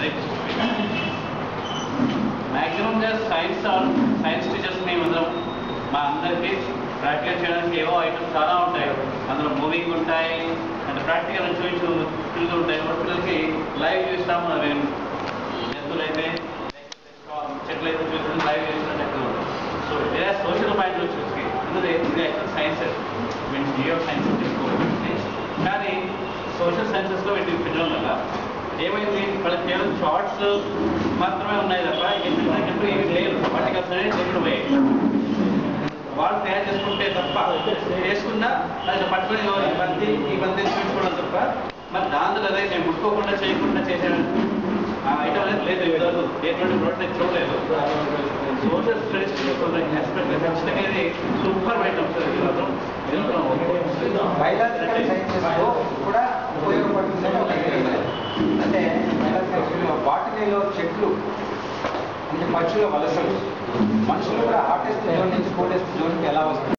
మ్యాక్సిమంగా science science teachers మేమందరం మా అందరికీ ప్రాక్టికల్ చేయడానికి ఏవో ఐటమ్స్ చాలా ఉంటాయి అందులో మూవింగ్ ఉంటాయి అండ్ ప్రాక్టికల్ చూపించు పిల్లలు ఉంటాయి కాబట్టి పిల్లలకి లైవ్ చూస్తాము అవి జంతువులు అయితే చెట్లు అయితే చూసి లైవ్ చేసినట్టు సో ఇదే సోషల్ పాయింట్ లో చూసి అందులో ఇది actual science means geo science తీసుకోవాలి కానీ సోషల్ సైన్సెస్లో వీటికి పెట్టడం వల్ల ఏమైంది వాళ్ళకి కేవలం షార్ట్స్ మాత్రమే ఉన్నాయి తప్ప ఏంటంటే ఏమి లేదు వాటికి అసలు లేకుండా పోయాయి వాళ్ళు తయారు చేసుకుంటే తప్ప చేసుకున్నా అది పట్టుకొని ఇగో ఈ బంతి ఈ బంతి చూపించుకోవడం తప్ప మరి దాంట్లో అదే మేము ముట్టుకోకుండా చేయకుండా చేసే ఐటమ్ అనేది లేదు ఇంతవరకు ఎటువంటి ప్రోడక్ట్ చూడలేదు సోషల్ స్టడీస్ ఆస్పెక్ట్ ఖచ్చితంగా ఇది సూపర్ ఐటమ్స్ ఇది మాత్రం బయలాజికల్ సైన్సెస్లో కూడా ఉపయోగపడుతుందని ఒక idea. అంటే బయలాజికల్ బాటనీలో చెట్లు అంటే పక్షుల వలసలు మనుషులు కూడా హాటెస్ట్ జోన్ నుంచి కోటెస్ట్ జోన్కి ఎలా వస్తారు